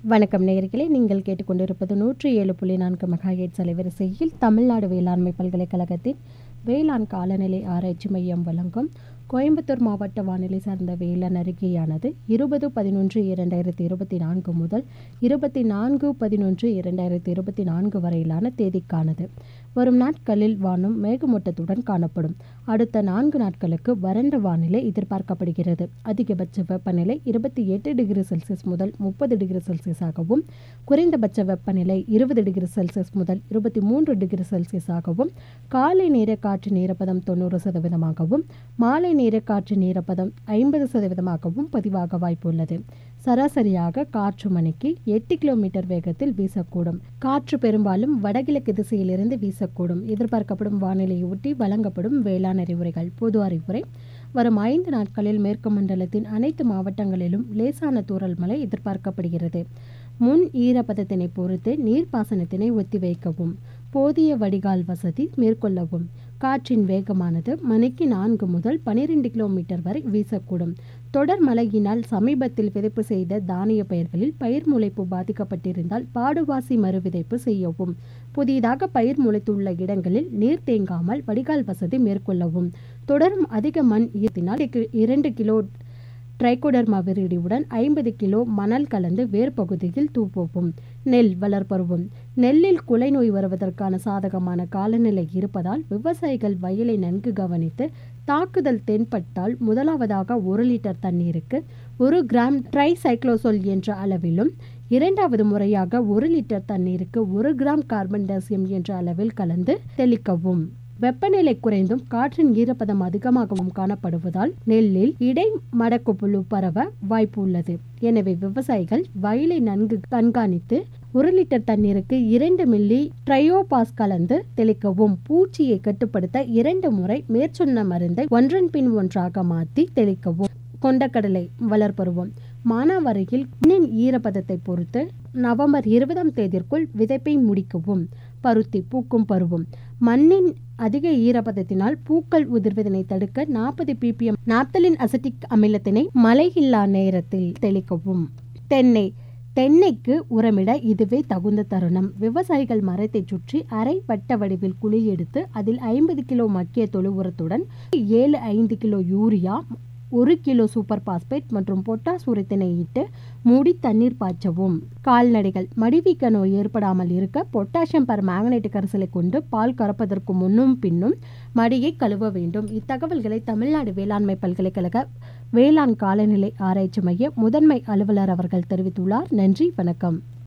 வணக்கம் நேயர்களே நீங்கள் கேட்டுக்கொண்டிருப்பது நூற்றி ஏழு புள்ளி நான்கு மெகாஹெட்ஸ் அலைவரிசையில் தமிழ்நாடு வேளாண்மை பல்கலைக்கழகத்தின் வேளாண் காலநிலை ஆராய்ச்சி மையம் வழங்கும் கோயம்புத்தூர் மாவட்ட வானிலை சார்ந்த வேளாண் அறிக்கையானது இருபது பதினொன்று இரண்டாயிரத்தி இருபத்தி நான்கு முதல் இருபத்தி நான்கு பதினொன்று இரண்டாயிரத்தி இருபத்தி நான்கு வரையிலான தேதிக்கானது வரும் நாட்களில் வானம் மேகமூட்டத்துடன் காணப்படும் அடுத்த நான்கு நாட்களுக்கு வறண்ட வானிலை எதிர்பார்க்கப்படுகிறது அதிகபட்ச வெப்பநிலை இருபத்தி எட்டு டிகிரி செல்சியஸ் முதல் முப்பது டிகிரி செல்சியஸாகவும் குறைந்தபட்ச வெப்பநிலை இருபது டிகிரி செல்சியஸ் முதல் இருபத்தி மூன்று டிகிரி செல்சியஸாகவும் காலை நேர காற்று ஈரப்பதம் தொண்ணூறு சதவீதமாகவும் மாலை நேர காற்று ஈரப்பதம் ஐம்பது சதவீதமாகவும் பதிவாக வாய்ப்புள்ளது சராசரியாக காற்று மணிக்கு எட்டு கிலோமீட்டர் வேகத்தில் வீசக்கூடும் காற்று பெரும்பாலும் வடகிழக்கு திசையிலிருந்து வீசக்கூடும் எதிர்பார்க்கப்படும் வானிலையை ஒட்டி வழங்கப்படும் வேளாண் அறிவுரைகள் பொது அறிவுரை வரும் ஐந்து நாட்களில் மேற்கு மண்டலத்தின் அனைத்து மாவட்டங்களிலும் லேசான தூறல் மழை எதிர்பார்க்கப்படுகிறது முன் ஈரப்பதத்தினை பொறுத்து நீர்ப்பாசனத்தினை ஒத்திவைக்கவும் போதிய வடிகால் வசதி மேற்கொள்ளவும் காற்றின் வேகமானது மணிக்கு நான்கு முதல் பனிரெண்டு கிலோமீட்டர் வரை வீசக்கூடும் தொடர் மழையினால் சமீபத்தில் விதைப்பு செய்த தானிய பயிர்களில் பயிர் முளைப்பு பாதிக்கப்பட்டிருந்தால் பாடுவாசி மறு விதைப்பு செய்யவும் புதிதாக பயிர் முளைத்துள்ள இடங்களில் நீர் தேங்காமல் வடிகால் வசதி மேற்கொள்ளவும் தொடரும் அதிக மண் ஈர்த்தினால் இரண்டு கிலோ ட்ரைகோடர்மா விரிடியுடன் ஐம்பது கிலோ மணல் கலந்து வேர் பகுதியில் தூப்பவும் நெல் வளர்ப்பருவம் நெல்லில் குலை நோய் வருவதற்கான சாதகமான காலநிலை இருப்பதால் விவசாயிகள் வயலை நன்கு கவனித்து தாக்குதல் தென்பட்டால் முதலாவதாக ஒரு லிட்டர் தண்ணீருக்கு ஒரு கிராம் ட்ரைசைக்ளோசோல் என்ற அளவிலும் இரண்டாவது முறையாக ஒரு லிட்டர் தண்ணீருக்கு ஒரு கிராம் கார்பன் டசியம் என்ற அளவில் கலந்து தெளிக்கவும் வெப்பநிலை குறைந்தும் காற்றின் ஈரப்பதம் அதிகமாகவும் காணப்படுவதால் நெல்லில் இடை மடக்கு புழு பரவ வாய்ப்பு உள்ளது எனவே விவசாயிகள் வயலை நன்கு கண்காணித்து ஒரு லிட்டர் தண்ணீருக்கு இரண்டு மில்லி ட்ரையோபாஸ் கலந்து தெளிக்கவும் பூச்சியை கட்டுப்படுத்த இரண்டு முறை மேற்சொன்ன மருந்தை ஒன்றன் பின் ஒன்றாக மாற்றி தெளிக்கவும் கொண்டக்கடலை வளர்ப்பருவம் மானாவாரியில் மண்ணின் ஈரப்பதத்தை பொறுத்து நவம்பர் இருபதாம் தேதிக்குள் விதைப்பை முடிக்கவும் பருத்தி பூக்கும் பருவம் மண்ணின் அதிக ஈரப்பதத்தினால் பூக்கள் உதிர்வதனை தடுக்க நாற்பது பிபிஎம் நாப்தலின் அசட்டிக் அமிலத்தினை மழையில்லா நேரத்தில் தெளிக்கவும் தென்னை தென்னைக்கு உரமிட இதுவே தகுந்த தருணம் விவசாயிகள் மரத்தை சுற்றி அரை வட்ட வடிவில் குழி எடுத்து அதில் ஐம்பது கிலோ மக்கிய தொழு உரத்துடன் ஏழு ஐந்து கிலோ யூரியா ஒரு கிலோ சூப்பர் பாஸ்பேட் மற்றும் பொட்டாஸ் உரத்தினை இட்டு மூடி தண்ணீர் பாய்ச்சவும் கால்நடைகள் மடிவீக்க நோய் ஏற்படாமல் இருக்க பொட்டாசியம் பர் மேக்னேட் கரைசலை கொண்டு பால் கறப்பதற்கு முன்னும் பின்னும் மடியை கழுவ வேண்டும் இத்தகவல்களை தமிழ்நாடு வேளாண்மை பல்கலைக்கழக வேளாண் காலநிலை ஆராய்ச்சி மைய முதன்மை அலுவலர் அவர்கள் தெரிவித்துள்ளார் நன்றி வணக்கம்